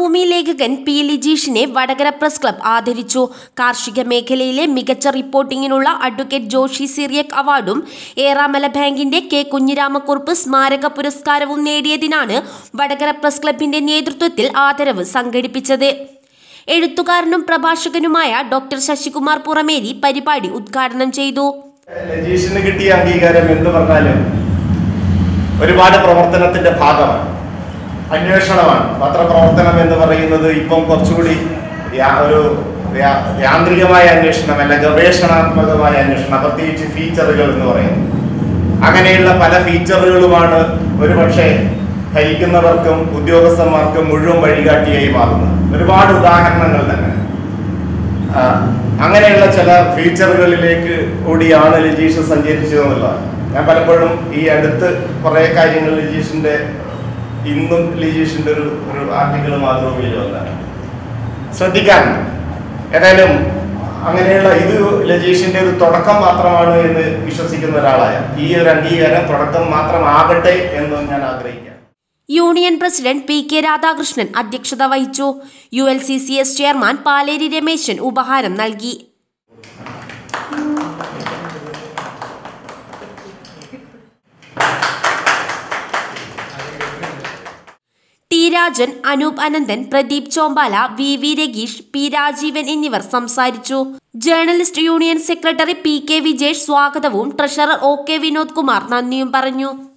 മാതൃഭൂമി ലേഖകൻ പി ലിജീഷിനെ Vadakara press club ആദരിച്ചു കാർഷിക മേഖലയിലെ മികച്ച റിപ്പോർട്ടിങ്ങിനുള്ള അഡ്വക്കേറ്റ് ജോഷി സിറിയക് അവാർഡും ഏറാമല ബാങ്കിന്റെ കെ കുഞ്ഞിരാമക്കുറുപ്പ് സ്മാരക പുരസ്കാരവും നേടിയതിനാണ് വടകര പ്രസ് ക്ലബിന്റെ നേതൃത്വത്തിൽ ആദരവ് സംഘടിപ്പിച്ചത് എഴുത്തുകാരനും പ്രഭാഷകനുമായ ഡോക്ടർ ശശികുമാർ പുറമേരി പരിപാടി ഉദ്ഘാടനം ചെയ്തു ലജീഷിന് കിട്ടിയ അംഗീകാരം എന്ത് പറഞ്ഞാലും ഒരുപാട് പ്രവർത്തനത്തിന്റെ ഭാഗമാണ് അന്വേഷണമാണ് പത്രപ്രവർത്തനം എന്ന് പറയുന്നത് ഇപ്പം കുറച്ചുകൂടി യാ- ഒരു യാ- യാന്ത്രികമായ അന്വേഷണമല്ല ഗവേഷണാത്മകമായ അന്വേഷണം പ്രത്യേകിച്ച് ഫീച്ചറുകൾ എന്ന് പറയുന്നത് അങ്ങനെയുള്ള പല ഫീച്ചറുകളുമാണ് ഒരുപക്ഷെ ഭരിക്കുന്നവർക്കും ഉദ്യോഗസ്ഥന്മാർക്കും മുഴുവൻ വഴികാട്ടിയായി മാറുന്നത് ഒരുപാട് ഉദാഹരണങ്ങൾ തന്നെ ആ, അങ്ങനെയുള്ള ചില ഫീച്ചറുകളിലേക്ക് കൂടിയാണ് ലജീഷ് സഞ്ചരിച്ചതെന്നുള്ളതാണ് ഞാൻ പലപ്പോഴും ഈ അടുത്ത് കുറേ കാര്യങ്ങൾ ലജീഷിന്റെ ഇന്നും ലജീഷിന്റെ ഒരു ഒരു ആർട്ടിക്കിൾ മാതൃഭൂമിയിൽ വന്നതാണ് ശ്രദ്ധിക്കാറുണ്ട് ഏതായാലും അങ്ങനെയുള്ള ഇത് ലജീഷിന്റെ ഒരു തുടക്കം മാത്രമാണ് എന്ന് വിശ്വസിക്കുന്ന ഒരാളായ ഈ ഒരു അംഗീകാരം തുടക്കം മാത്രമാകട്ടെ എന്ന് ഞാൻ ആഗ്രഹിക്കാം union president P K Radhakrishnan അധ്യക്ഷത വഹിച്ചു U L C C S chairman Paleri Rameshan ഉപഹാരം നൽകി T Rajan Anoop Ananthan Pradeep Chombala V V Rageesh P Rajeevan എന്നിവർ സംസാരിച്ചു journalist union secretary P K Vijesh സ്വാഗതവും treasurer O K Vinod Kumar നന്ദിയും പറഞ്ഞു